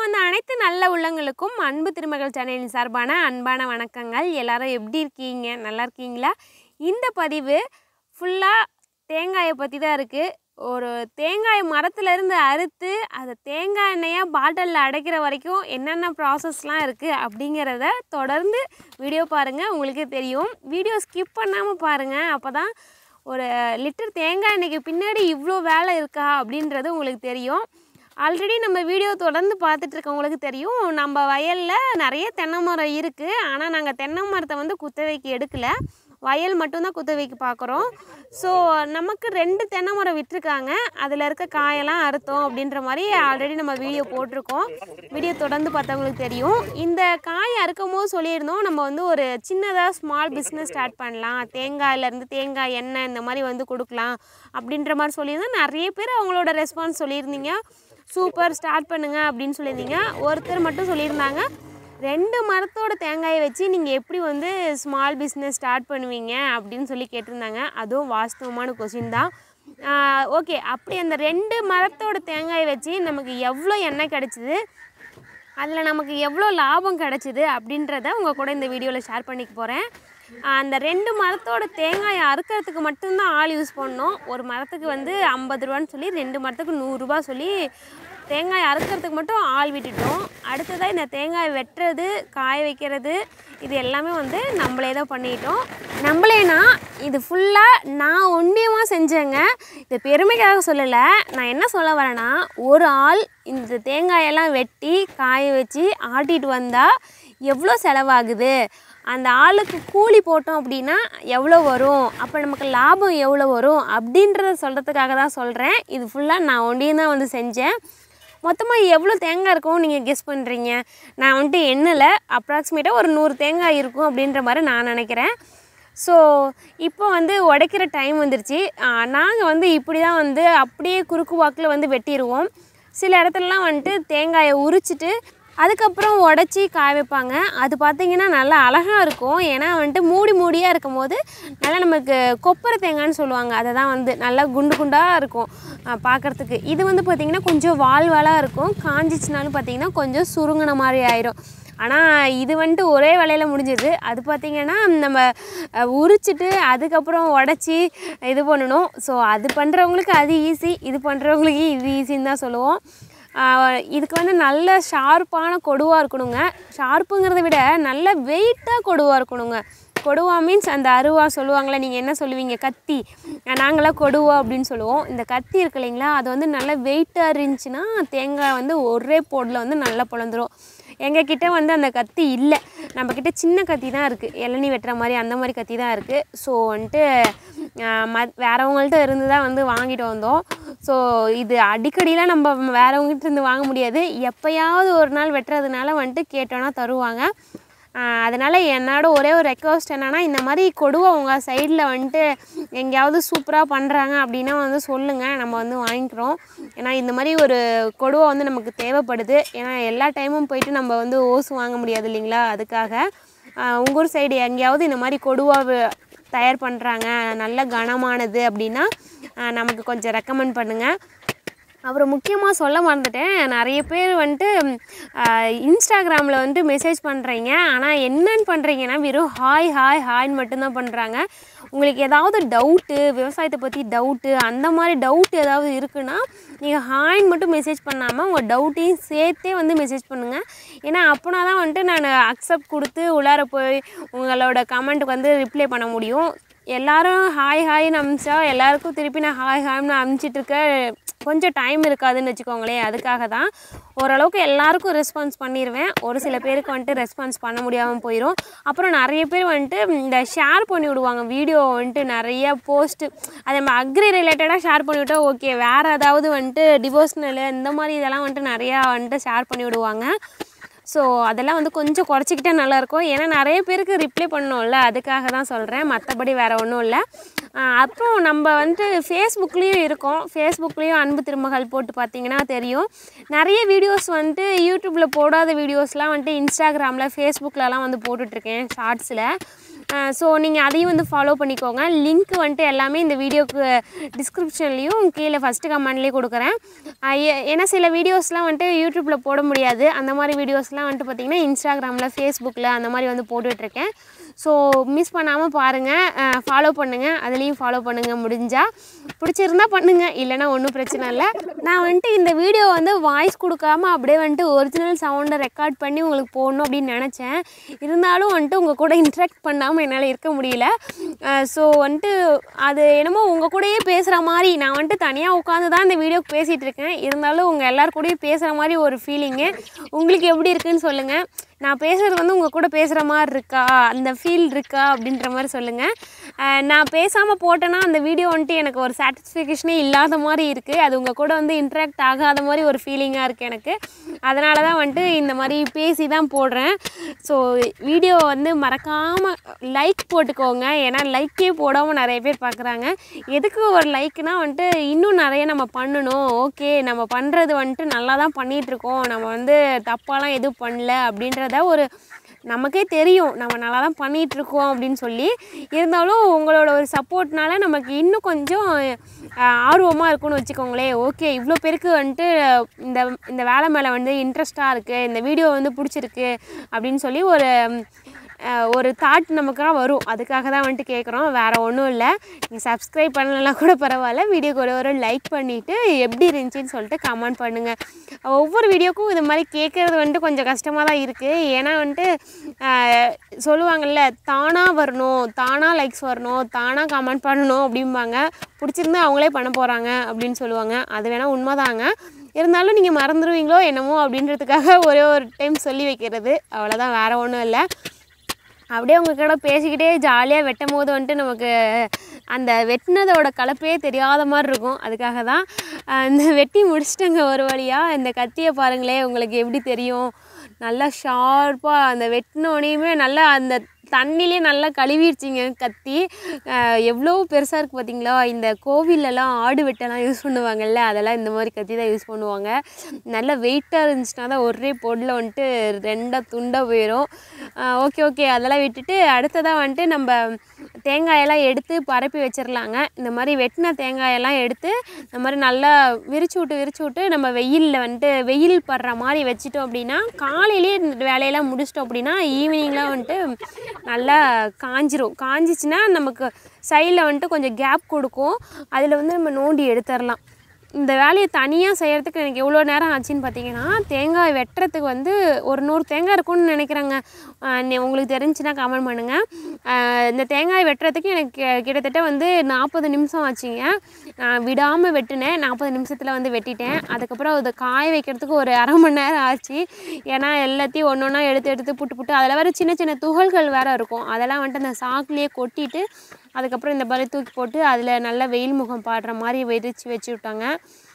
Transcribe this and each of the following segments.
வந்த அனைத்து நல்ல உள்ளங்களுக்கும் அன்பு திருமகள் சேனலின் சார்பான அன்பான வணக்கங்கள் எல்லாரும் எப்படி இருக்கீங்க நல்லா இருக்கீங்களா இந்த பதிவு ஃபுல்லாக தேங்காயை பற்றி தான் இருக்குது ஒரு தேங்காய் மரத்துலேருந்து அறுத்து அதை தேங்காய் எண்ணெயாக பாட்டிலில் அடைக்கிற வரைக்கும் என்னென்ன ப்ராசஸ்லாம் இருக்குது அப்படிங்கிறத தொடர்ந்து வீடியோ பாருங்கள் உங்களுக்கே தெரியும் வீடியோ ஸ்கிப் பண்ணாமல் பாருங்கள் அப்போ தான் ஒரு லிட்டர் தேங்காய் எண்ணெய்க்கு பின்னாடி இவ்வளோ வேலை இருக்கா அப்படின்றது உங்களுக்கு தெரியும் ஆல்ரெடி நம்ம வீடியோ தொடர்ந்து பார்த்துட்டு இருக்கவங்களுக்கு தெரியும் நம்ம வயலில் நிறைய தென்னை மரம் இருக்குது ஆனால் நாங்கள் தென்னை மரத்தை வந்து குத்தவைக்கு எடுக்கல வயல் மட்டும்தான் குத்தவைக்கு பார்க்குறோம் ஸோ நமக்கு ரெண்டு தென்னை மரம் விட்டுருக்காங்க அதில் இருக்க காயெல்லாம் அறுத்தோம் அப்படின்ற மாதிரி ஆல்ரெடி நம்ம வீடியோ போட்டிருக்கோம் வீடியோ தொடர்ந்து பார்த்தவங்களுக்கு தெரியும் இந்த காய் அறுக்கும் போது சொல்லியிருந்தோம் நம்ம வந்து ஒரு சின்னதாக ஸ்மால் பிஸ்னஸ் ஸ்டார்ட் பண்ணலாம் தேங்காயிலேருந்து தேங்காய் எண்ணெய் இந்த மாதிரி வந்து கொடுக்கலாம் அப்படின்ற மாதிரி சொல்லியிருந்தோம் நிறைய பேர் அவங்களோட ரெஸ்பான்ஸ் சொல்லியிருந்தீங்க சூப்பர் ஸ்டார்ட் பண்ணுங்க அப்படின்னு சொல்லியிருந்தீங்க ஒருத்தர் மட்டும் சொல்லியிருந்தாங்க ரெண்டு மரத்தோட தேங்காயை வச்சு நீங்கள் எப்படி வந்து ஸ்மால் பிஸ்னஸ் ஸ்டார்ட் பண்ணுவீங்க அப்படின்னு சொல்லி கேட்டிருந்தாங்க அதுவும் வாஸ்தவமான கொஷின் தான் ஓகே அப்படி அந்த ரெண்டு மரத்தோட தேங்காயை வச்சு நமக்கு எவ்வளோ எண்ணெய் கிடச்சிது அதில் நமக்கு எவ்வளோ லாபம் கிடச்சிது அப்படின்றத உங்கள் கூட இந்த வீடியோவில் ஷேர் பண்ணிக்க போகிறேன் அந்த ரெண்டு மரத்தோட தேங்காயை அறுக்கிறதுக்கு மட்டும்தான் ஆள் யூஸ் பண்ணோம் ஒரு மரத்துக்கு வந்து ஐம்பது ரூபான்னு சொல்லி ரெண்டு மரத்துக்கு நூறுரூபா சொல்லி தேங்காய் அறுக்கிறதுக்கு மட்டும் ஆள் விட்டுட்டோம் அடுத்ததாக இந்த தேங்காய் வெட்டுறது காய வைக்கிறது இது எல்லாமே வந்து நம்மளே தான் பண்ணிட்டோம் நம்மளேனா இது ஃபுல்லாக நான் ஒன்றியமாக செஞ்சேங்க இது பெருமைக்காக சொல்லலை நான் என்ன சொல்ல வரேன்னா ஒரு ஆள் இந்த தேங்காயெல்லாம் வெட்டி காய வச்சு ஆட்டிட்டு வந்தால் எவ்வளோ செலவாகுது அந்த ஆளுக்கு கூலி போட்டோம் அப்படின்னா எவ்வளோ வரும் அப்போ நமக்கு லாபம் எவ்வளோ வரும் அப்படின்றத சொல்கிறதுக்காக தான் சொல்கிறேன் இது ஃபுல்லாக நான் ஒண்டியும் தான் வந்து செஞ்சேன் மொத்தமாக எவ்வளோ தேங்காய் இருக்கும் நீங்கள் கெஸ் பண்ணுறீங்க நான் வந்துட்டு எண்ணில் அப்ராக்சிமேட்டாக ஒரு நூறு தேங்காய் இருக்கும் அப்படின்ற மாதிரி நான் நினைக்கிறேன் ஸோ இப்போ வந்து உடைக்கிற டைம் வந்துருச்சு நாங்கள் வந்து இப்படி தான் வந்து அப்படியே குறுக்கு வாக்கில் வந்து வெட்டிடுவோம் சில இடத்துலலாம் வந்துட்டு தேங்காயை உரிச்சிட்டு அதுக்கப்புறம் உடச்சி காய வைப்பாங்க அது பார்த்திங்கன்னா நல்லா அழகாக இருக்கும் ஏன்னா வந்துட்டு மூடி மூடியாக இருக்கும் போது நல்லா நமக்கு கொப்பரை தேங்காய்னு சொல்லுவாங்க அதை தான் வந்து நல்லா குண்டு குண்டாக இருக்கும் பார்க்குறதுக்கு இது வந்து பார்த்திங்கன்னா கொஞ்சம் வால் வாலாக இருக்கும் காஞ்சிச்சுனாலும் பார்த்திங்கன்னா கொஞ்சம் சுருங்கின மாதிரி ஆயிரும் ஆனால் இது வந்துட்டு ஒரே வேலையில் முடிஞ்சது அது பார்த்திங்கன்னா நம்ம உரிச்சிட்டு அதுக்கப்புறம் உடச்சி இது பண்ணணும் ஸோ அது பண்ணுறவங்களுக்கு அது ஈஸி இது பண்ணுறவங்களுக்கு இது ஈஸின்னு தான் சொல்லுவோம் இதுக்கு வந்து நல்ல ஷார்ப்பான கொடுவாக இருக்கணுங்க ஷார்ப்புங்கிறத விட நல்ல வெயிட்டாக கொடுவாக இருக்கணுங்க கொடுவா மீன்ஸ் அந்த அருவா சொல்லுவாங்களே நீங்கள் என்ன சொல்லுவீங்க கத்தி நாங்களாம் கொடுவா அப்படின்னு சொல்லுவோம் இந்த கத்தி இருக்கு இல்லைங்களா அது வந்து நல்லா வெயிட்டாக இருந்துச்சுன்னா தேங்காய் வந்து ஒரே போடில் வந்து நல்லா பொழந்துரும் எங்கள் கிட்டே வந்து அந்த கத்தி இல்லை நம்மக்கிட்ட சின்ன கத்தி தான் இருக்குது இளநி வெட்டுற மாதிரி அந்த மாதிரி கத்தி தான் இருக்குது ஸோ வந்துட்டு ம வேறவங்கள்ட்ட இருந்து தான் வந்து வாங்கிட்டு வந்தோம் ஸோ இது அடிக்கடிலாம் நம்ம வேறவங்ககிட்ட இருந்து வாங்க முடியாது எப்போயாவது ஒரு நாள் வெட்டுறதுனால வந்துட்டு கேட்டோன்னா தருவாங்க அதனால் என்னோட ஒரே ஒரு ரெக்வஸ்ட் என்னென்னா இந்த மாதிரி கொடுவை உங்கள் சைடில் வந்துட்டு எங்கேயாவது சூப்பராக பண்ணுறாங்க அப்படின்னா வந்து சொல்லுங்கள் நம்ம வந்து வாங்கிக்கிறோம் ஏன்னா இந்த மாதிரி ஒரு கொடுவை வந்து நமக்கு தேவைப்படுது ஏன்னா எல்லா டைமும் போயிட்டு நம்ம வந்து ஓசு வாங்க முடியாது இல்லைங்களா அதுக்காக உங்கள் ஊர் சைடு எங்கேயாவது இந்த மாதிரி கொடுவா தயார் பண்ணுறாங்க நல்ல கனமானது அப்படின்னா நமக்கு கொஞ்சம் ரெக்கமெண்ட் பண்ணுங்கள் அப்புறம் முக்கியமாக சொல்ல மறந்துட்டேன் நிறைய பேர் வந்துட்டு இன்ஸ்டாகிராமில் வந்துட்டு மெசேஜ் பண்ணுறீங்க ஆனால் என்னென்னு பண்ணுறீங்கன்னா வெறும் ஹாய் ஹாய் ஹாய்ன்னு மட்டும்தான் பண்ணுறாங்க உங்களுக்கு ஏதாவது டவுட்டு விவசாயத்தை பற்றி டவுட்டு அந்த மாதிரி டவுட் ஏதாவது இருக்குன்னா நீங்கள் ஹாய்ன்னு மட்டும் மெசேஜ் பண்ணாமல் உங்கள் டவுட்டையும் சேர்த்தே வந்து மெசேஜ் பண்ணுங்கள் ஏன்னா அப்போனா தான் வந்துட்டு நான் அக்செப்ட் கொடுத்து உள்ளார போய் உங்களோட கமெண்ட்டுக்கு வந்து ரிப்ளை பண்ண முடியும் எல்லாரும் ஹாய் ஹாய்னு அமிச்சா எல்லாருக்கும் திருப்பி நான் ஹாய் ஹாய்னு அனுப்பிச்சிட்ருக்க கொஞ்சம் டைம் இருக்காதுன்னு வச்சுக்கோங்களேன் அதுக்காக தான் ஓரளவுக்கு எல்லாருக்கும் ரெஸ்பான்ஸ் பண்ணிடுவேன் ஒரு சில பேருக்கு வந்துட்டு ரெஸ்பான்ஸ் பண்ண முடியாமல் போயிடும் அப்புறம் நிறைய பேர் வந்துட்டு இந்த ஷேர் பண்ணி விடுவாங்க வீடியோ வந்துட்டு நிறைய போஸ்ட்டு அதே மாதிரி அக்ரி ரிலேட்டடாக ஷேர் பண்ணிவிட்டா ஓகே வேறு ஏதாவது வந்துட்டு டிவோஷனலு இந்த மாதிரி இதெல்லாம் வந்துட்டு நிறையா வந்துட்டு ஷேர் பண்ணி விடுவாங்க ஸோ அதெல்லாம் வந்து கொஞ்சம் குறைச்சிக்கிட்டா நல்லாயிருக்கும் ஏன்னா நிறைய பேருக்கு ரிப்ளை பண்ணோம்ல அதுக்காக தான் சொல்கிறேன் மற்றபடி வேறு ஒன்றும் இல்லை அப்புறம் நம்ம வந்துட்டு ஃபேஸ்புக்லேயும் இருக்கோம் ஃபேஸ்புக்லேயும் அன்பு திருமகள் போட்டு பார்த்தீங்கன்னா தெரியும் நிறைய வீடியோஸ் வந்துட்டு யூடியூப்பில் போடாத வீடியோஸ்லாம் வந்துட்டு இன்ஸ்டாகிராமில் ஃபேஸ்புக்கிலலாம் வந்து போட்டுட்ருக்கேன் ஷார்ட்ஸில் ஸோ நீங்கள் அதையும் வந்து ஃபாலோ பண்ணிக்கோங்க லிங்க் வந்துட்டு எல்லாமே இந்த வீடியோக்கு டிஸ்கிரிப்ஷன்லேயும் கீழே ஃபஸ்ட்டு கமெண்ட்லேயே கொடுக்குறேன் ஆஹ் ஏ- ஏன்னா சில வீடியோஸ்லாம் வந்துட்டு யூடியூப்பில் போட முடியாது அந்த மாதிரி வீடியோஸ்லாம் வந்துட்டு பார்த்திங்கன்னா இன்ஸ்டாகிராமில் ஃபேஸ்புக்கில் அந்த மாதிரி வந்து போட்டுட்ருக்கேன் ஸோ மிஸ் பண்ணாமல் பாருங்கள் ஃபாலோ பண்ணுங்கள் அதுலேயும் ஃபாலோ பண்ணுங்கள் முடிஞ்சால் பிடிச்சிருந்தா பண்ணுங்கள் இல்லைன்னா ஒன்றும் பிரச்சனை இல்லை நான் வந்துட்டு இந்த வீடியோ வந்து வாய்ஸ் கொடுக்காம அப்படியே வந்துட்டு ஒரிஜினல் சவுண்டை ரெக்கார்ட் பண்ணி உங்களுக்கு போடணும் அப்படின்னு நினச்சேன் இருந்தாலும் வந்துட்டு உங்கள் கூட இன்ட்ராக்ட் பண்ணாமல் என்னால் இருக்க முடியல ஸோ வந்துட்டு அது என்னமோ உங்கள் கூடயே பேசுகிற மாதிரி நான் வந்துட்டு தனியாக உட்காந்து தான் இந்த வீடியோக்கு பேசிகிட்டு இருக்கேன் இருந்தாலும் உங்கள் எல்லார் கூடயும் பேசுகிற மாதிரி ஒரு ஃபீலிங்கு உங்களுக்கு எப்படி இருக்குன்னு சொல்லுங்கள் நான் பேசுகிறது வந்து உங்கள் கூட பேசுகிற மாதிரி இருக்கா அந்த ஃபீல் இருக்கா அப்படின்ற மாதிரி சொல்லுங்கள் அஹ் நான் பேசாமல் போட்டேன்னா அந்த வீடியோ வந்துட்டு எனக்கு ஒரு சாட்டிஸ்ஃபேக்ஷனே இல்லாத மாதிரி இருக்குது அது உங்கள் கூட வந்து இன்ட்ராக்ட் ஆகாத மாதிரி ஒரு ஃபீலிங்காக இருக்குது எனக்கு அதனால தான் வந்துட்டு இந்த மாதிரி பேசி தான் போடுறேன் ஸோ வீடியோ வந்து மறக்காமல் லைக் போட்டுக்கோங்க ஏன்னா லைக்கே போடாமல் நிறைய பேர் பார்க்குறாங்க எதுக்கு ஒரு லைக்னா வந்துட்டு இன்னும் நிறைய நம்ம பண்ணணும் ஓகே நம்ம பண்ணுறது வந்துட்டு நல்லா தான் பண்ணிகிட்ருக்கோம் நம்ம வந்து தப்பாலாம் எதுவும் பண்ணல அப்படின்றத ஒரு நமக்கே தெரியும் நம்ம நல்லா தான் பண்ணிகிட்ருக்கோம் அப்படின்னு சொல்லி இருந்தாலும் உங்களோட ஒரு சப்போர்ட்னால நமக்கு இன்னும் கொஞ்சம் ஆர்வமாக இருக்கும்னு வச்சுக்கோங்களேன் ஓகே இவ்வளோ பேருக்கு வந்துட்டு இந்த இந்த வேலை மேலே வந்து இன்ட்ரெஸ்ட்டாக இருக்குது இந்த வீடியோ வந்து பிடிச்சிருக்கு அப்படின்னு சொல்லி ஒரு அஹ், ஒரு தாட் நமக்காக வரும் அதுக்காக தான் வந்துட்டு கேட்குறோம் வேறு ஒன்றும் இல்லை நீங்கள் சப்ஸ்கிரைப் பண்ணலாம் கூட பரவாயில்ல வீடியோக்கு ஒரு ஒரு லைக் பண்ணிவிட்டு எப்படி இருந்துச்சுன்னு சொல்லிட்டு கமெண்ட் பண்ணுங்கள் ஒவ்வொரு வீடியோக்கும் இது மாதிரி கேட்குறது வந்துட்டு கொஞ்சம் கஷ்டமாக தான் இருக்குது ஏன்னா வந்துட்டு அஹ், சொல்லுவாங்கல்ல தானாக வரணும் தானாக லைக்ஸ் வரணும் தானாக கமெண்ட் பண்ணணும் அப்படிம்பாங்க பிடிச்சிருந்தா அவங்களே பண்ண போகிறாங்க அப்படின்னு சொல்லுவாங்க அது வேணால் உண்மைதாங்க இருந்தாலும் நீங்கள் மறந்துடுவீங்களோ என்னமோ அப்படின்றதுக்காக ஒரே ஒரு டைம் சொல்லி வைக்கிறது அவ்வளோதான் வேறு ஒன்றும் இல்லை அப்படியே உங்க கூட பேசிக்கிட்டே ஜாலியாக வெட்டும் போது வந்துட்டு நமக்கு அந்த வெட்டினதோட கலப்பே தெரியாத மாதிரி இருக்கும் அதுக்காக தான் அஹ் இந்த வெட்டி முடிச்சிட்டங்க ஒரு வழியாக இந்த கத்தியை பாருங்களேன் உங்களுக்கு எப்படி தெரியும் நல்லா ஷார்ப்பாக அந்த வெட்டினோடனையுமே நல்லா அந்த தண்ணிலே நல்லா கழுவிடுச்சிங்க கத்தி அஹ் எவ்வளோ பெருசாக இருக்குது பார்த்தீங்களா இந்த கோவில்லலாம் ஆடு வெட்டெல்லாம் யூஸ் பண்ணுவாங்கல்ல அதெல்லாம் இந்த மாதிரி கத்தி தான் யூஸ் பண்ணுவாங்க நல்ல வெயிட்டாக இருந்துச்சுன்னா தான் ஒரே பொருளில் வந்துட்டு ரெண்டாக துண்டாக போயிடும் ஓகே ஓகே அதெல்லாம் விட்டுட்டு அடுத்ததாக வந்துட்டு நம்ம தேங்காயெல்லாம் எடுத்து பரப்பி வச்சிடலாங்க இந்த மாதிரி வெட்டின தேங்காயெல்லாம் எடுத்து இந்த மாதிரி நல்லா விரிச்சு விட்டு விரிச்சு விட்டு நம்ம வெயிலில் வந்துட்டு வெயில் படுற மாதிரி வச்சிட்டோம் அப்படின்னா காலையிலேயே இந்த வேலையெல்லாம் முடிச்சிட்டோம் அப்படின்னா ஈவினிங்லாம் வந்துட்டு நல்லா காஞ்சிரும் காஞ்சிச்சுன்னா நமக்கு சைடில் வந்துட்டு கொஞ்சம் கேப் கொடுக்கும் அதில் வந்து நம்ம நோண்டி எடுத்துடலாம் இந்த வேலையை தனியாக செய்கிறதுக்கு எனக்கு எவ்வளோ நேரம் ஆச்சுன்னு பார்த்தீங்கன்னா தேங்காய் வெட்டுறதுக்கு வந்து ஒரு நூறு தேங்காய் இருக்கும்னு நினைக்கிறேங்க ஆஹ் நீ- உங்களுக்கு தெரிஞ்சுன்னா கமெண்ட் பண்ணுங்கள் ஆஹ் இந்த தேங்காய் வெட்டுறதுக்கு எனக்கு கி- கிட்டத்தட்ட வந்து நாற்பது நிமிஷம் ஆச்சுங்க நான் விடாமல் வெட்டினேன் நாற்பது நிமிஷத்தில் வந்து வெட்டிட்டேன் அதுக்கப்புறம் அதை காய வைக்கிறதுக்கு ஒரு அரை மணி நேரம் ஆச்சு ஏன்னா எல்லாத்தையும் ஒன்று ஒன்றா எடுத்து எடுத்து புட்டு புட்டு அதில் வேறு சின்ன சின்ன துகள்கள் வேறு இருக்கும் அதெல்லாம் வந்துட்டு அந்த சாக்குலேயே கொட்டிட்டு அதுக்கப்புறம் இந்த மாதிரி தூக்கி போட்டு அதில் நல்லா வெயில் முகம் பாடுற மாதிரி விரிச்சு வச்சு விட்டாங்க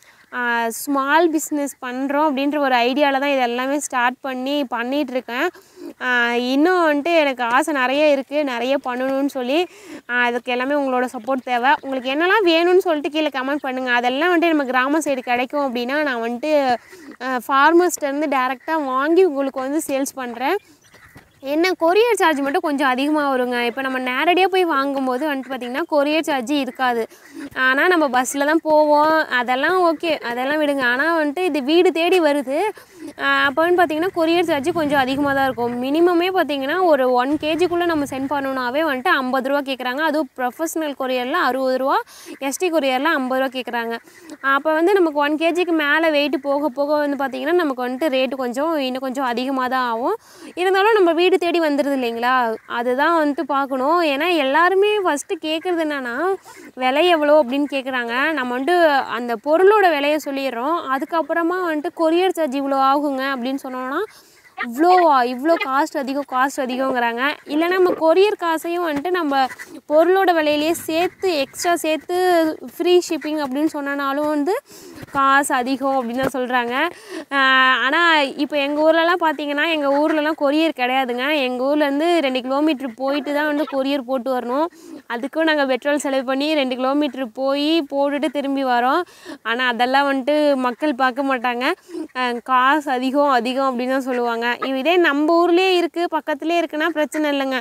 ஸ்மால் பிஸ்னஸ் பண்ணுறோம் அப்படின்ற ஒரு ஐடியாவில் தான் இது எல்லாமே ஸ்டார்ட் பண்ணி பண்ணிகிட்ருக்கேன் இன்னும் வந்துட்டு எனக்கு ஆசை நிறைய இருக்குது நிறைய பண்ணணும்னு சொல்லி ஆஹ் அதுக்கு எல்லாமே உங்களோட சப்போர்ட் தேவை உங்களுக்கு என்னெல்லாம் வேணும்னு சொல்லிட்டு கீழே கமெண்ட் பண்ணுங்கள் அதெல்லாம் வந்துட்டு நம்ம கிராம சைடு கிடைக்கும் அப்படின்னா நான் வந்துட்டு ஃபார்மர்ஸ்லேருந்து டேரெக்டாக வாங்கி உங்களுக்கு வந்து சேல்ஸ் பண்ணுறேன் என்ன கொரியர் சார்ஜ் மட்டும் கொஞ்சம் அதிகமாக வருங்க இப்போ நம்ம நேரடியாக போய் வாங்கும்போது வந்துட்டு பார்த்திங்கன்னா கொரியர் சார்ஜ் இருக்காது ஆனால் நம்ம பஸ்ஸில் தான் போவோம் அதெல்லாம் ஓகே அதெல்லாம் விடுங்க ஆனால் வந்துட்டு இது வீடு தேடி வருது அப்போன்னு பார்த்தீங்கன்னா கொரியர் சார்ஜ் கொஞ்சம் அதிகமாக தான் இருக்கும் மினிமமே பார்த்தீங்கன்னா ஒரு ஒன் கேஜிக்குள்ளே நம்ம சென்ட் பண்ணணுன்னாவே வந்துட்டு ஐம்பது ரூபா கேட்குறாங்க அதுவும் ப்ரொஃபஷ்னல் கொரியரில் அறுபது ரூபா எஸ்டி கொரியரில் ஐம்பது ரூபா கேட்குறாங்க அப்போ வந்து நமக்கு ஒன் கேஜிக்கு மேலே வெயிட் போக போக வந்து பார்த்திங்கன்னா நமக்கு வந்துட்டு ரேட்டு கொஞ்சம் இன்னும் கொஞ்சம் அதிகமாக தான் ஆகும் இருந்தாலும் நம்ம வீடு தேடி வந்துடுது இல்லைங்களா அதுதான் வந்துட்டு பார்க்கணும் ஏன்னா எல்லாருமே ஃபஸ்ட்டு கேட்குறது என்னன்னா விலை எவ்வளோ அப்படின்னு கேட்குறாங்க நம்ம வந்துட்டு அந்த பொருளோட விலையை சொல்லிடுறோம் அதுக்கப்புறமா வந்துட்டு கொரியர் சார்ஜ் இவ்வளோ ஆகுங்க அப்படின்னு சொன்னோன்னா இவ்வளோவா இவ்வளோ காஸ்ட் அதிகம் காஸ்ட் அதிகங்கிறாங்க இல்லைன்னா நம்ம கொரியர் காசையும் வந்துட்டு நம்ம பொருளோட விலையிலேயே சேர்த்து எக்ஸ்ட்ரா சேர்த்து ஃப்ரீ ஷிப்பிங் அப்படின்னு சொன்னனாலும் வந்து காசு அதிகம் அப்படின்னு தான் சொல்கிறாங்க ஆனால் இப்போ எங்கள் ஊர்லலாம் பார்த்தீங்கன்னா எங்கள் ஊர்லலாம் கொரியர் கிடையாதுங்க எங்கள் ஊர்லேருந்து ரெண்டு கிலோமீட்ரு போயிட்டு தான் வந்து கொரியர் போட்டு வரணும் அதுக்கும் நாங்கள் பெட்ரோல் செலவு பண்ணி ரெண்டு கிலோமீட்ரு போய் போட்டுட்டு திரும்பி வரோம் ஆனால் அதெல்லாம் வந்துட்டு மக்கள் பார்க்க மாட்டாங்க அஹ் காசு அதிகம் அதிகம் அப்படின்னு தான் சொல்லுவாங்க இதே நம்ம ஊர்லேயே இருக்குது பக்கத்துலேயே இருக்குன்னா பிரச்சனை இல்லைங்க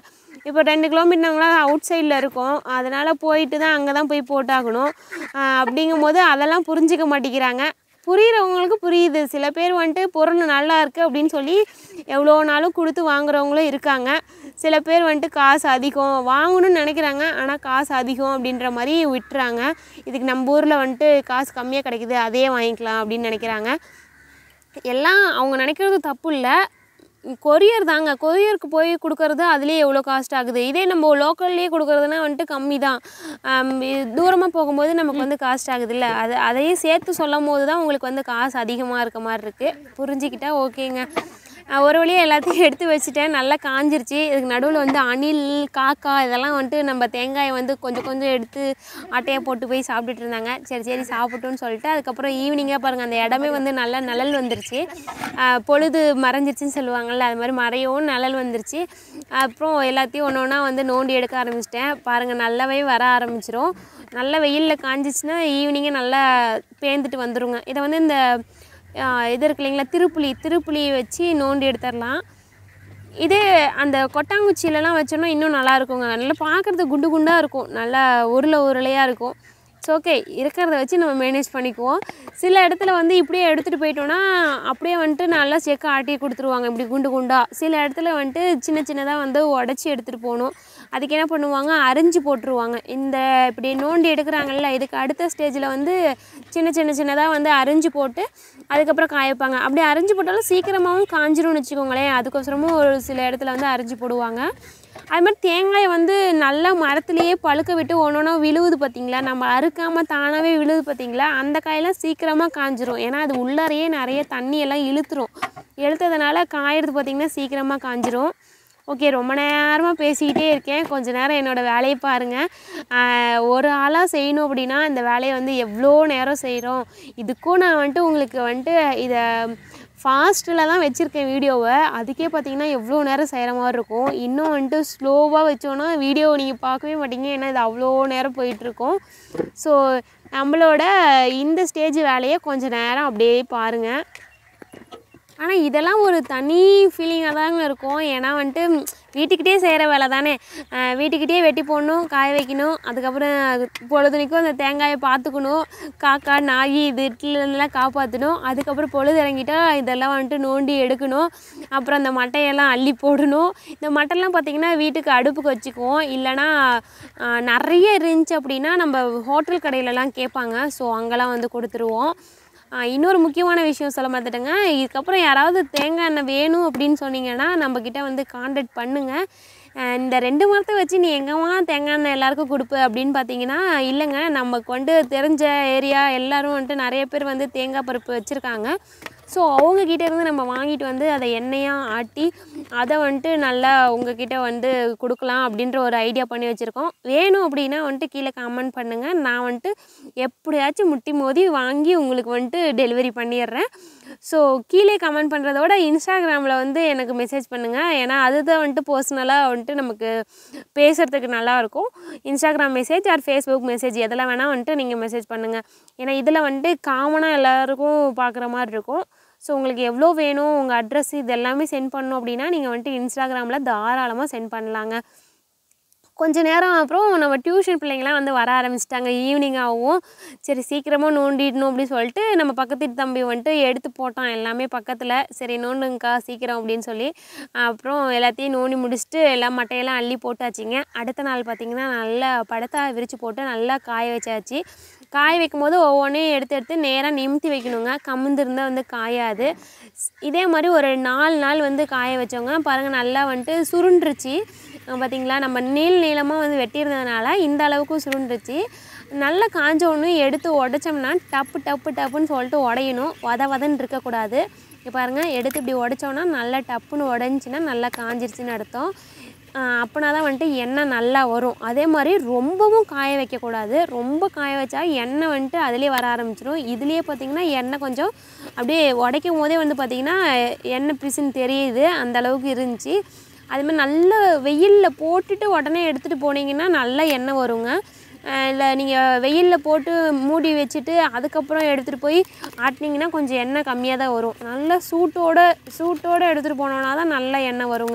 இப்போ ரெண்டு கிலோமீட்டர் நாங்களாம் அவுட் சைடில் இருக்கோம் அதனால் போயிட்டு தான் அங்கே தான் போய் போட்டாகணும் ஆஹ் அப்படிங்கும்போது அதெல்லாம் புரிஞ்சிக்க மாட்டேங்கிறாங்க புரிகிறவங்களுக்கு புரியுது சில பேர் வந்துட்டு பொருள் நல்லா இருக்குது அப்படின்னு சொல்லி எவ்வளோ நாளும் கொடுத்து வாங்குறவங்களும் இருக்காங்க சில பேர் வந்துட்டு காசு அதிகம் வாங்கணும்னு நினைக்கிறாங்க ஆனால் காசு அதிகம் அப்படின்ற மாதிரி விட்டுறாங்க இதுக்கு நம்ம ஊரில் வந்துட்டு காசு கம்மியாக கிடைக்குது அதே வாங்கிக்கலாம் அப்படின்னு நினைக்கிறாங்க எல்லாம் அவங்க நினைக்கிறது தப்பு இல்லை கொரியர் தாங்க கொரியருக்கு போய் கொடுக்கறது அதுலேயே எவ்வளோ காஸ்ட் ஆகுது இதே நம்ம லோக்கல்லையே கொடுக்கறதுனா வந்துட்டு கம்மி தான் தூரமாக போகும்போது நமக்கு வந்து காஸ்ட் ஆகுது இல்லை அது அதையும் சேர்த்து சொல்லும் போது தான் உங்களுக்கு வந்து காசு அதிகமாக இருக்க மாதிரி இருக்குது புரிஞ்சுக்கிட்டா ஓகேங்க அஹ் ஒரு வழியாக எல்லாத்தையும் எடுத்து வச்சுட்டேன் நல்லா காஞ்சிருச்சு இதுக்கு நடுவில் வந்து அணில் காக்கா இதெல்லாம் வந்துட்டு நம்ம தேங்காயை வந்து கொஞ்சம் கொஞ்சம் எடுத்து ஆட்டையை போட்டு போய் சாப்பிட்டுட்டு இருந்தாங்க சரி சரி சாப்பிட்டோன்னு சொல்லிட்டு அதுக்கப்புறம் ஈவினிங்காக பாருங்கள் அந்த இடமே வந்து நல்லா நிழல் வந்துருச்சு அஹ் பொழுது மறைஞ்சிருச்சுன்னு சொல்லுவாங்கள்ல அது மாதிரி மறையவும் நிழல் வந்துருச்சு அப்புறம் எல்லாத்தையும் ஒன்று ஒன்றா வந்து நோண்டி எடுக்க ஆரம்பிச்சிட்டேன் பாருங்கள் நல்லாவே வர ஆரம்பிச்சிரும் நல்லா வெயிலில் காஞ்சிச்சுன்னா ஈவினிங்கே நல்லா பேந்துட்டு வந்துருங்க இதை வந்து இந்த ஆஹ் இது இருக்கு இல்லைங்களா திருப்புளி திருப்புளியை வச்சு நோண்டி எடுத்துடலாம் இதே அந்த கொட்டாங்குச்சியிலலாம் வச்சோன்னா இன்னும் நல்லா இருக்குங்க நல்லா பார்க்குறது குண்டு குண்டாக இருக்கும் நல்லா உருளை உருளையாக இருக்கும் இட்ஸ் ஓகே இருக்கிறத வச்சு நம்ம மேனேஜ் பண்ணிக்குவோம் சில இடத்துல வந்து இப்படியே எடுத்துகிட்டு போயிட்டோன்னா அப்படியே வந்துட்டு நல்லா செக்க ஆட்டி கொடுத்துருவாங்க இப்படி குண்டு குண்டா சில இடத்துல வந்துட்டு சின்ன சின்னதாக வந்து உடச்சி எடுத்துகிட்டு போகணும் அதுக்கு என்ன பண்ணுவாங்க அரிஞ்சு போட்டுருவாங்க இந்த இப்படி நோண்டி எடுக்கிறாங்கல்ல இதுக்கு அடுத்த ஸ்டேஜில் வந்து சின்ன சின்ன சின்னதாக வந்து அரிஞ்சு போட்டு அதுக்கப்புறம் காய வைப்பாங்க அப்படி அரிஞ்சு போட்டாலும் சீக்கிரமாகவும் காஞ்சிரும்னு வச்சுக்கோங்களேன் அதுக்கோசரமும் ஒரு சில இடத்துல வந்து அரிஞ்சு போடுவாங்க அது மாதிரி தேங்காய் வந்து நல்லா மரத்துலேயே பழுக்க விட்டு ஒன்று ஒன்றா விழுவுது பார்த்தீங்களா நம்ம அறுக்காமல் தானாகவே விழுவுது பார்த்தீங்களா அந்த காயெல்லாம் சீக்கிரமாக காஞ்சிரும் ஏன்னா அது உள்ளாரையே நிறைய தண்ணி எல்லாம் இழுத்துரும் இழுத்ததுனால காயறது பார்த்திங்கன்னா சீக்கிரமாக காஞ்சிரும் ஓகே ரொம்ப நேரமாக பேசிக்கிட்டே இருக்கேன் கொஞ்ச நேரம் என்னோடய வேலையை பாருங்கள் ஒரு ஆளாக செய்யணும் அப்படின்னா இந்த வேலையை வந்து எவ்வளோ நேரம் செய்கிறோம் இதுக்கும் நான் வந்துட்டு உங்களுக்கு வந்துட்டு இதை ஃபாஸ்ட்டில் தான் வச்சுருக்கேன் வீடியோவை அதுக்கே பார்த்தீங்கன்னா எவ்வளோ நேரம் செய்கிற மாதிரி இருக்கும் இன்னும் வந்துட்டு ஸ்லோவாக வச்சோன்னா வீடியோ நீங்கள் பார்க்கவே மாட்டீங்க ஏன்னா இது அவ்வளோ நேரம் போயிட்டுருக்கோம் ஸோ நம்மளோட இந்த ஸ்டேஜ் வேலையை கொஞ்சம் நேரம் அப்படியே பாருங்கள் ஆனால் இதெல்லாம் ஒரு தனி ஃபீலிங்காக தாங்க இருக்கும் ஏன்னா வந்துட்டு ம், வீட்டுக்கிட்டே செய்கிற வேலை தானே அஹ், வீட்டுக்கிட்டே வெட்டி போடணும் காய வைக்கணும் அதுக்கப்புறம் அது பொழுதுனைக்கும் அந்த தேங்காயை பார்த்துக்கணும் காக்கா நாய் இது இட்லாம் காப்பாற்றணும் அதுக்கப்புறம் பொழுது இறங்கிட்டா இதெல்லாம் வந்துட்டு நோண்டி எடுக்கணும் அப்புறம் அந்த மட்டையெல்லாம் அள்ளி போடணும் இந்த மட்டைலாம் பார்த்திங்கன்னா வீட்டுக்கு அடுப்புக்கு வச்சுக்குவோம் இல்லைன்னா அஹ், நிறைய இருந்துச்சு அப்படின்னா நம்ம ஹோட்டல் கடையிலலாம் கேட்பாங்க ஸோ அங்கெல்லாம் வந்து கொடுத்துருவோம் ஆ, இன்னொரு முக்கியமான விஷயம் சொல்ல மாட்டேங்க இதுக்கப்புறம் யாராவது தேங்காய் எண்ணெய் வேணும் அப்படின்னு சொன்னீங்கன்னா நம்மக்கிட்ட வந்து காண்டாக்ட் பண்ணுங்கள் இந்த ரெண்டு மரத்தை வச்சு நீ எங்கேம்மா தேங்காய் எண்ணெய் எல்லாருக்கும் கொடுப்ப அப்படின்னு பார்த்தீங்கன்னா இல்லைங்க நமக்கு வந்து தெரிஞ்ச ஏரியா எல்லாரும் வந்துட்டு நிறைய பேர் வந்து தேங்காய் பருப்பு வச்சுருக்காங்க ஸோ அவங்கக்கிட்ட இருந்து நம்ம வாங்கிட்டு வந்து அதை எண்ணெயாக ஆட்டி அதை வந்துட்டு நல்லா உங்ககிட்ட வந்து கொடுக்கலாம் அப்படின்ற ஒரு ஐடியா பண்ணி வச்சுருக்கோம் வேணும் அப்படின்னா வந்துட்டு கீழே கமெண்ட் பண்ணுங்கள் நான் வந்துட்டு எப்படியாச்சும் முட்டி மோதி வாங்கி உங்களுக்கு வந்துட்டு டெலிவரி பண்ணிடுறேன் ஸோ கீழே கமெண்ட் பண்ணுறதோட இன்ஸ்டாகிராமில் வந்து எனக்கு மெசேஜ் பண்ணுங்கள் ஏன்னா அதுதான் வந்துட்டு பர்சனலாக வந்துட்டு நமக்கு பேசுகிறதுக்கு நல்லாயிருக்கும் Instagram message or Facebook message எதெல்லாம் வேணால் வந்துட்டு நீங்கள் மெசேஜ் பண்ணுங்கள் ஏன்னா இதில் வந்துட்டு காமனாக எல்லாருக்கும் பார்க்குற மாதிரி இருக்கும் ஸோ உங்களுக்கு எவ்வளோ வேணும் உங்கள் அட்ரஸ் இது எல்லாமே சென்ட் பண்ணணும் அப்படின்னா நீங்கள் வந்துட்டு இன்ஸ்டாகிராமில் தாராளமாக சென்ட் பண்ணலாங்க கொஞ்ச நேரம் அப்புறம் நம்ம டியூஷன் பிள்ளைங்களாம் வந்து வர ஆரம்பிச்சிட்டாங்க ஈவினிங் ஆகும் சரி சீக்கிரமாக நோண்டிடணும் அப்படின்னு சொல்லிட்டு நம்ம பக்கத்து வீட்டு தம்பி வந்துட்டு எடுத்து போட்டான் எல்லாமே பக்கத்தில் சரி நோண்டுங்கக்கா சீக்கிரம் அப்படின்னு சொல்லி அப்புறம் எல்லாத்தையும் நோண்டி முடிச்சுட்டு எல்லாம் மட்டையெல்லாம் அள்ளி போட்டாச்சுங்க அடுத்த நாள் பார்த்திங்கன்னா நல்லா படத்தை விரித்து போட்டு நல்லா காய வச்சாச்சு காய வைக்கும் போது ஒவ்வொன்றையும் எடுத்து எடுத்து நேராக நிமித்தி வைக்கணுங்க கமுந்து இருந்தால் வந்து காயாது ஸ்- இதே மாதிரி ஒரு நாலு நாள் வந்து காய வச்சவங்க பாருங்கள் நல்லா வந்துட்டு சுருண்டுருச்சு அஹ் பார்த்தீங்களா நம்ம நீள் நீளமாக வந்து வெட்டியிருந்ததுனால இந்த அளவுக்கு சுருண்டுருச்சு நல்லா காஞ்ச ஒன்று எடுத்து உடச்சோம்னா டப்பு டப்பு டப்புன்னு சொல்லிட்டு உடையணும் வத வதன்னு இருக்கக்கூடாது இப்போ பாருங்கள் எடுத்து இப்படி உடைச்சோன்னா நல்லா டப்புன்னு உடஞ்சின்னா நல்லா காஞ்சிருச்சுன்னு அர்த்தம் அப்படின்னா தான் வந்துட்டு எண்ணெய் நல்லா வரும் அதே மாதிரி ரொம்பவும் காய வைக்கக்கூடாது ரொம்ப காய வச்சா எண்ணெய் வந்துட்டு அதிலே வர ஆரம்பிச்சிடும் இதுலேயே பார்த்தீங்கன்னா எண்ணெய் கொஞ்சம் அப்படியே உடைக்கும் போதே வந்து பார்த்திங்கன்னா எண்ணெய் பிசுன்னு தெரியுது அந்த அளவுக்கு இருந்துச்சு அது மாதிரி நல்ல வெயிலில் போட்டுட்டு உடனே எடுத்துகிட்டு போனீங்கன்னா நல்லா எண்ணெய் வருங்க இல்லை நீங்கள் வெயிலில் போட்டு மூடி வச்சுட்டு அதுக்கப்புறம் எடுத்துகிட்டு போய் ஆட்டினீங்கன்னா கொஞ்சம் எண்ணெய் கம்மியாக தான் வரும் நல்ல சூட்டோட சூட்டோடு எடுத்துகிட்டு போனோன்னா தான் நல்ல எண்ணெய் வருங்க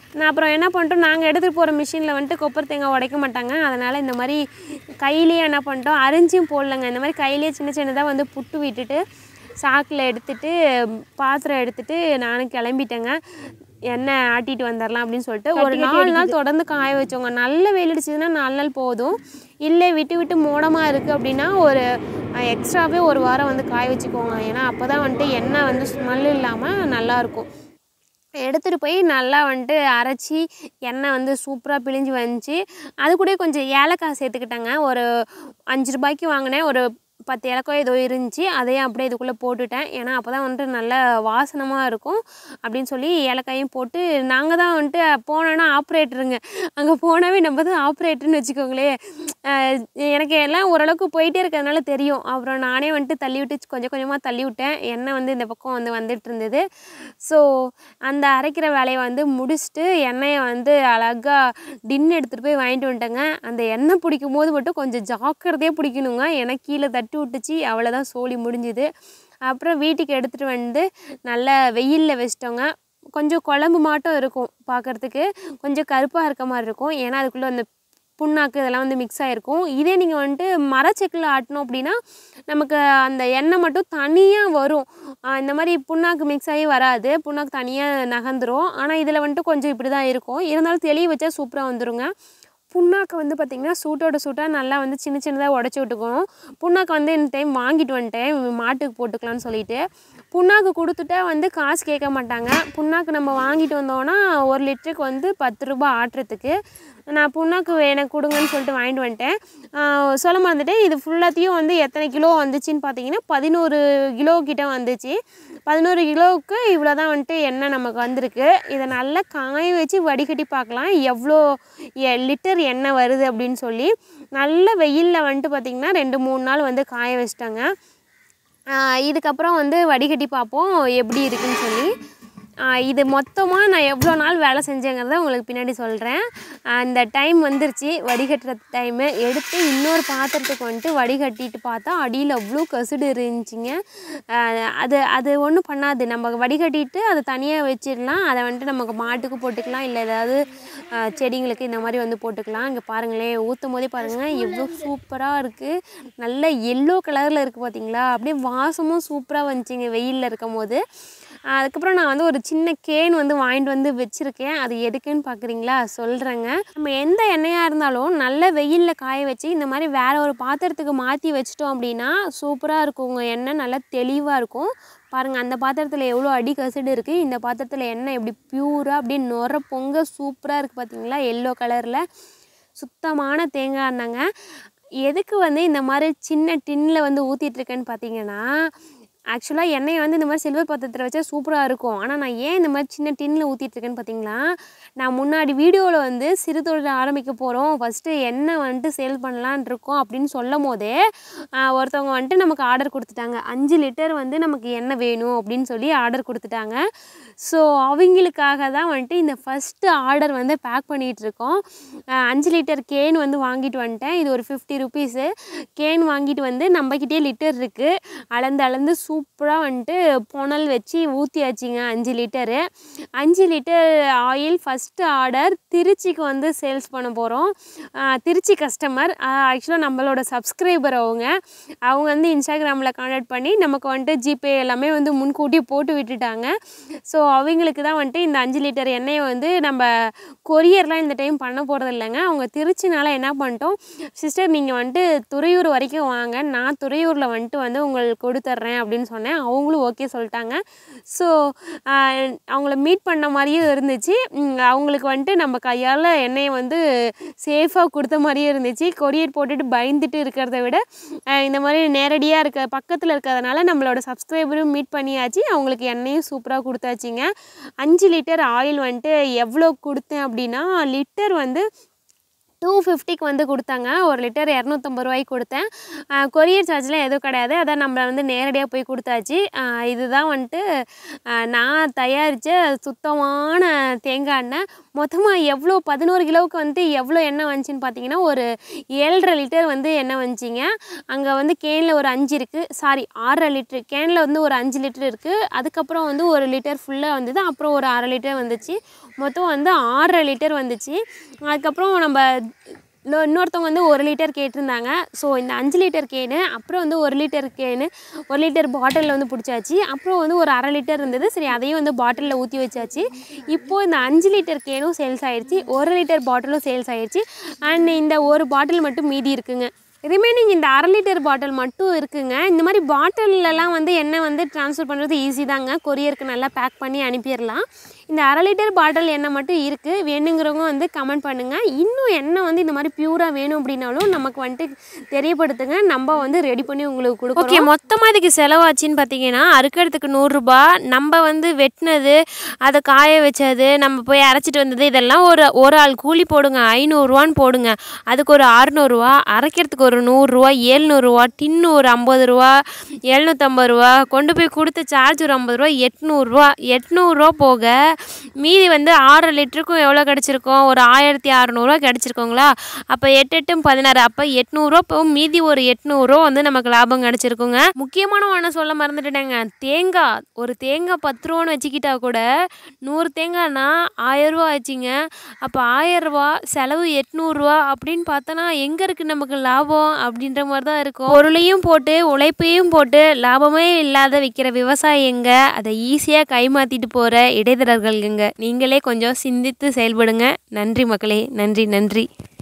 நான் அப்புறம் என்ன பண்ணிட்டோம் நாங்கள் எடுத்துகிட்டு போகிற மிஷினில் வந்துட்டு கொப்பரை தேங்காய் உடைக்க மாட்டாங்க அதனால் இந்த மாதிரி கையிலேயே என்ன பண்ணிட்டோம் அரிஞ்சியும் போடலங்க இந்த மாதிரி கையிலேயே சின்ன சின்னதாக வந்து புட்டு விட்டுட்டு சாக்கில் எடுத்துட்டு பாத்திரம் எடுத்துட்டு நானும் கிளம்பிட்டேங்க எண்ணெய் ஆட்டிட்டு வந்துடலாம் அப்படின்னு சொல்லிட்டு ஒரு நாலு நாள் தொடர்ந்து காய வச்சோங்க நல்ல வெயில் அடிச்சதுன்னா நாலு நாள் போதும் இல்லை விட்டு விட்டு மோடமாக இருக்குது அப்படின்னா ஒரு எக்ஸ்ட்ராவே ஒரு வாரம் வந்து காய வச்சுக்கோங்க ஏன்னா அப்போ தான் வந்துட்டு எண்ணெய் வந்து ஸ்மெல் இல்லாமல் நல்லாயிருக்கும் எடுத்துகிட்டு போய் நல்லா வந்துட்டு அரைச்சி எண்ணெய் வந்து சூப்பராக பிழிஞ்சு வந்துச்சு அது கூட கொஞ்சம் ஏலக்காய் சேர்த்துக்கிட்டேங்க ஒரு அஞ்சு ரூபாய்க்கு வாங்கினேன் ஒரு பத்து ஏலக்காய் ஏதோ இருந்துச்சு அதையும் அப்படியே இதுக்குள்ளே போட்டுட்டேன் ஏன்னா அப்போ தான் வந்துட்டு நல்ல வாசனமாக இருக்கும் அப்படின்னு சொல்லி ஏலக்காயும் போட்டு நாங்கள் தான் வந்துட்டு போனோன்னா ஆப்ரேட்டருங்க அங்கே போனாவே நம்ம தான் ஆப்ரேட்டர்னு வச்சுக்கோங்களேன் அஹ் எனக்கு எல்லாம் ஓரளவுக்கு போயிட்டே இருக்கிறதுனால தெரியும் அப்புறம் நானே வந்துட்டு தள்ளி விட்டு கொஞ்சம் கொஞ்சமாக தள்ளி விட்டேன் எண்ணெய் வந்து இந்த பக்கம் வந்து வந்துட்டு இருந்தது ஸோ அந்த அரைக்கிற வேலையை வந்து முடிச்சுட்டு எண்ணெயை வந்து அழகாக டின் எடுத்துகிட்டு போய் வாங்கிட்டு வந்துட்டேங்க அந்த எண்ணெய் பிடிக்கும் போது மட்டும் கொஞ்சம் ஜாக்கிரதையாக பிடிக்கணுங்க ஏன்னா கீழே தட்டி விட்டுச்சு அவ்வளோதான் சோலி முடிஞ்சுது அப்புறம் வீட்டுக்கு எடுத்துகிட்டு வந்து நல்லா வெயிலில் வச்சிட்டோங்க கொஞ்சம் குழம்பு மாட்டம் இருக்கும் பார்க்குறதுக்கு கொஞ்சம் கருப்பாக இருக்க மாதிரி இருக்கும் ஏன்னா அதுக்குள்ளே அந்த புண்ணாக்கு இதெல்லாம் வந்து மிக்ஸ் ஆகிருக்கும் இதே நீங்கள் வந்துட்டு மரச்செக்கில் ஆட்டினோம் அப்படின்னா நமக்கு அந்த எண்ணெய் மட்டும் தனியாக வரும் ஆஹ் இந்த மாதிரி புண்ணாக்கு மிக்ஸ் ஆகி வராது புண்ணாக்கு தனியாக நகர்ந்துரும் ஆனால் இதில் வந்துட்டு கொஞ்சம் இப்படி தான் இருக்கும் இருந்தாலும் தெளிய வச்சா சூப்பராக வந்துருங்க புண்ணாக்கு வந்து பார்த்திங்கன்னா சூட்டோட சூட்டாக நல்லா வந்து சின்ன சின்னதாக உடச்சி விட்டுக்கணும் புண்ணாக்கு வந்து இந்த டைம் வாங்கிட்டு வந்துட்டேன் மாட்டுக்கு போட்டுக்கலாம்னு சொல்லிட்டு புண்ணாக்கு கொடுத்துட்டா வந்து காசு கேட்க மாட்டாங்க புண்ணாக்கு நம்ம வாங்கிட்டு வந்தோன்னா ஒரு லிட்டருக்கு வந்து பத்து ரூபாய் ஆட்டுறதுக்கு நான் புண்ணாக்கு எனக்கு கொடுங்கன்னு சொல்லிட்டு வாங்கிட்டு வந்துட்டேன் ஆஹ் சொல்ல மறந்துட்டேன் இது ஃபுல்லாத்தையும் வந்து எத்தனை கிலோ வந்துச்சுன்னு பார்த்தீங்கன்னா பதினோரு கிலோ கிட்ட வந்துச்சு பதினோரு கிலோவுக்கு இவ்வளோ தான் வந்துட்டு எண்ணெய் நமக்கு வந்திருக்கு இதை நல்லா காய வச்சு வடிகட்டி பார்க்கலாம் எவ்வளோ எ- லிட்டர் எண்ணெய் வருது அப்படின்னு சொல்லி நல்ல வெயிலில் வந்துட்டு பார்த்திங்கன்னா ரெண்டு மூணு நாள் வந்து காய வச்சிட்டாங்க ஆஹ் இதுக்கப்புறம் வந்து வடிகட்டி பார்ப்போம் எப்படி இருக்குன்னு சொல்லி ஆஹ் இது மொத்தமாக நான் எவ்வளோ நாள் வேலை செஞ்சேங்கிறத உங்களுக்கு பின்னாடி சொல்கிறேன் அந்த டைம் வந்துருச்சு வடிகட்டுற டைமு எடுத்து இன்னொரு பாத்திரத்துக்கு வந்துட்டு வடிகட்டிட்டு பார்த்தா அடியில் அவ்வளோ கசுடு இருந்துச்சுங்க ஆஹ் அது அது ஒன்றும் பண்ணாது நம்ம வடிகட்டிட்டு அதை தனியாக வச்சிடலாம் அதை வந்துட்டு நமக்கு மாட்டுக்கு போட்டுக்கலாம் இல்லை ஏதாவது ஆஹ் செடிங்களுக்கு இந்த மாதிரி வந்து போட்டுக்கலாம் இங்கே பாருங்களேன் ஊற்றும் போதே பாருங்கள் எவ்வளோ சூப்பராக இருக்குது நல்ல எல்லோ கலரில் இருக்குது பார்த்தீங்களா அப்படியே வாசமும் சூப்பராக வந்துச்சுங்க வெயிலில் இருக்கும் போது அதுக்கப்புறம் நான் வந்து ஒரு சின்ன கேன் வந்து வாங்கிட்டு வந்து வச்சுருக்கேன் அது எதுக்குன்னு பார்க்குறீங்களா சொல்கிறேங்க நம்ம எந்த எண்ணெயாக இருந்தாலும் நல்ல வெயிலில் காய வச்சு இந்த மாதிரி வேறு ஒரு பாத்திரத்துக்கு மாற்றி வச்சிட்டோம் அப்படின்னா சூப்பராக இருக்குங்க எண்ணெய் நல்லா தெளிவாக இருக்கும் பாருங்கள் அந்த பாத்திரத்தில் எவ்வளோ அடி கசடு இருக்குது இந்த பாத்திரத்தில் எண்ணெய் எப்படி பியூராக அப்படியே நுர பொங்க சூப்பராக இருக்குது பார்த்தீங்களா எல்லோ கலரில் சுத்தமான தேங்காய் எண்ணெய்ங்க எதுக்கு வந்து இந்த மாதிரி சின்ன டின்னில் வந்து ஊற்றிட்டு இருக்கேன்னு பார்த்தீங்கன்னா ஆக்சுவலாக எண்ணெயை வந்து இந்த மாதிரி சில்வர் பாத்திரத்தில் வச்சா சூப்பராக இருக்கும் ஆனால் நான் ஏன் இந்த மாதிரி சின்ன டின்னில் ஊற்றிட்டு இருக்கேன்னு பார்த்தீங்களா நான் முன்னாடி வீடியோவில் வந்து சிறு தொழில் ஆரம்பிக்க போகிறோம் ஃபஸ்ட்டு எண்ணெய் வந்துட்டு சேல் பண்ணலான் இருக்கோம் அப்படின்னு சொல்லும் போதே ஆஹ், ஒருத்தவங்க வந்துட்டு நமக்கு ஆர்டர் கொடுத்துட்டாங்க அஞ்சு லிட்டர் வந்து நமக்கு எண்ணெய் வேணும் அப்படின்னு சொல்லி ஆர்டர் கொடுத்துட்டாங்க ஸோ அவங்களுக்காக தான் வந்துட்டு இந்த ஃபஸ்ட்டு ஆர்டர் வந்து பேக் பண்ணிகிட்டு இருக்கோம் ஆஹ், அஞ்சு லிட்டர் கேன் வந்து வாங்கிட்டு வந்துட்டேன் இது ஒரு ஃபிஃப்டி ருபீஸு கேன் வாங்கிட்டு வந்து நம்மக்கிட்டே லிட்டர் இருக்குது அளந்து அளந்து சூப்பராக வந்துட்டு புனல் வச்சு ஊற்றியாச்சுங்க அஞ்சு லிட்டரு அஞ்சு லிட்டர் ஆயில் ஃபஸ்ட்டு ஆர்டர் திருச்சிக்கு வந்து சேல்ஸ் பண்ண போகிறோம் திருச்சி கஸ்டமர் ஆக்சுவலாக நம்மளோட சப்ஸ்கிரைபர் அவங்க அவங்க வந்து இன்ஸ்டாகிராமில் கான்டாக்ட் பண்ணி நமக்கு வந்துட்டு ஜிபே எல்லாமே வந்து முன்கூட்டி போட்டு விட்டுட்டாங்க ஸோ அவங்களுக்கு தான் வந்துட்டு இந்த அஞ்சு லிட்டர் எண்ணெயை வந்து நம்ம கொரியர்லாம் இந்த டைம் பண்ண போகிறது இல்லைங்க அவங்க திருச்சினால என்ன பண்ணிட்டோம் சிஸ்டர் நீங்கள் வந்துட்டு துறையூர் வரைக்கும் வாங்க நான் துறையூரில் வந்துட்டு வந்து உங்களுக்கு கொடுத்துட்றேன் அப்படின்னு சொன்னேன் அவங்களும் ஓகே சொல்லிட்டாங்க ஸோ அவங்கள மீட் பண்ண மாதிரியும் இருந்துச்சு உம், அவங்களுக்கு வந்துட்டு நம்ம கையால் எண்ணெயை வந்து சேஃபாக கொடுத்த மாதிரியே இருந்துச்சு கொரியர் போட்டுட்டு பயந்துட்டு இருக்கிறத விட ஆஹ், இந்த மாதிரி நேரடியாக இருக்க பக்கத்தில் இருக்கிறதுனால நம்மளோட சப்ஸ்கிரைபரும் மீட் பண்ணியாச்சு அவங்களுக்கு எண்ணெயும் சூப்பராக கொடுத்தாச்சுங்க அஞ்சு லிட்டர் ஆயில் வந்துட்டு எவ்வளோ கொடுத்தேன் அப்படின்னா லிட்டர் வந்து டூ ஃபிஃப்டிக்கு வந்து கொடுத்தாங்க ஒரு லிட்டர் இரநூத்தம்பது ரூபாய்க்கு கொடுத்தேன் கொரியர் சார்ஜ்லாம் எதுவும் கிடையாது அதான் நம்ம வந்து நேரடியாக போய் கொடுத்தாச்சு ஆஹ் இதுதான் வந்துட்டு ஆஹ் நான் தயாரித்த சுத்தமான தேங்காய் எண்ணெய் மொத்தமாக எவ்வளோ பதினோரு கிலோவுக்கு வந்து எவ்வளோ எண்ணெய் வந்துச்சுன்னு பார்த்தீங்கன்னா ஒரு ஏழரை லிட்டர் வந்து எண்ணெய் வந்துச்சிங்க அங்கே வந்து கேனில் ஒரு அஞ்சு இருக்குது சாரி ஆறரை லிட்ரு கேனில் வந்து ஒரு அஞ்சு லிட்டர் இருக்குது அதுக்கப்புறம் வந்து ஒரு லிட்டர் ஃபுல்லாக வந்தது அப்புறம் ஒரு அரை லிட்டர் வந்துச்சு மொத்தம் வந்து ஆறரை லிட்டர் வந்துச்சு அதுக்கப்புறம் நம்ம இன்னொ- இன்னொருத்தவங்க வந்து ஒரு லிட்டர் கேட்டிருந்தாங்க ஸோ இந்த அஞ்சு லிட்டர் கேனு அப்புறம் வந்து ஒரு லிட்டர் கேனு ஒரு லிட்டர் பாட்டிலில் வந்து பிடிச்சாச்சு அப்புறம் வந்து ஒரு அரை லிட்டர் இருந்தது சரி அதையும் வந்து பாட்டிலில் ஊற்றி வச்சாச்சு இப்போது இந்த அஞ்சு லிட்டர் கேனும் சேல்ஸ் ஆயிடுச்சு ஒரு லிட்டர் பாட்டிலும் சேல்ஸ் ஆயிடுச்சு அண்ட் இந்த ஒரு பாட்டில் மட்டும் மீதி இருக்குங்க ரிமைனிங் இந்த அரை லிட்டர் பாட்டில் மட்டும் இருக்குங்க இந்த மாதிரி பாட்டிலெலாம் வந்து எண்ணெய் வந்து ட்ரான்ஸ்ஃபர் பண்ணுறது ஈஸி தாங்க கொரியருக்கு நல்லா பேக் பண்ணி அனுப்பிடலாம் இந்த அரை லிட்டர் பாட்டில் எண்ணெய் மட்டும் இருக்குது வேணுங்கிறவங்க வந்து கமெண்ட் பண்ணுங்கள் இன்னும் எண்ணெய் வந்து இந்த மாதிரி பியூராக வேணும் அப்படின்னாலும் நமக்கு வந்துட்டு தெரியப்படுத்துங்க நம்ம வந்து ரெடி பண்ணி உங்களுக்கு கொடுப்போம் ஓகே மொத்தமாக இதுக்கு செலவாச்சுன்னு பார்த்தீங்கன்னா அறுக்கிறதுக்கு நூறுரூபா நம்ம வந்து வெட்டினது அதை காய வச்சது நம்ம போய் அரைச்சிட்டு வந்தது இதெல்லாம் ஒரு ஒரு ஆள் கூலி போடுங்க ஐநூறுரூவான்னு போடுங்க அதுக்கு ஒரு அறநூறுவா அரைக்கிறதுக்கு ஒரு நூறுரூவா ஏழ்நூறுவா டின்னு ஒரு ஐம்பது ரூபா எழுநூற்றம்பது ரூபா கொண்டு போய் கொடுத்த சார்ஜ் ஒரு ஐம்பது ரூபா எட்நூறுரூவா எட்நூறுரூவா போக மீதி வந்து ஆறு லிட்டருக்கும் எவ்வளோ கிடச்சிருக்கோம் ஒரு ஆயிரத்தி அறநூறுவா கிடச்சிருக்கோங்களா அப்போ எட்டு எட்டும் பதினாறு அப்போ எட்நூறுரூவா இப்போ மீதி ஒரு எட்நூறுரூவா வந்து நமக்கு லாபம் கிடச்சிருக்குங்க முக்கியமான ஒன்று சொல்ல மறந்துட்டேங்க தேங்காய் ஒரு தேங்காய் பத்து ரூபான்னு வச்சுக்கிட்டா கூட நூறு தேங்காய்னா ஆயிரரூவா ஆச்சுங்க அப்போ ஆயிரரூவா செலவு எட்நூறுரூவா அப்படின்னு பார்த்தோன்னா எங்கே இருக்குது நமக்கு லாபம் அப்படின்ற மாதிரி தான் இருக்கும் பொருளையும் போட்டு உழைப்பையும் போட்டு லாபமே இல்லாத விற்கிற விவசாயிங்க அதை ஈஸியாக கைமாற்றிட்டு போகிற இடைத்தரகர்கள்ங்க நீங்களே கொஞ்சம் சிந்தித்து செயல்படுங்க நன்றி மக்களே நன்றி நன்றி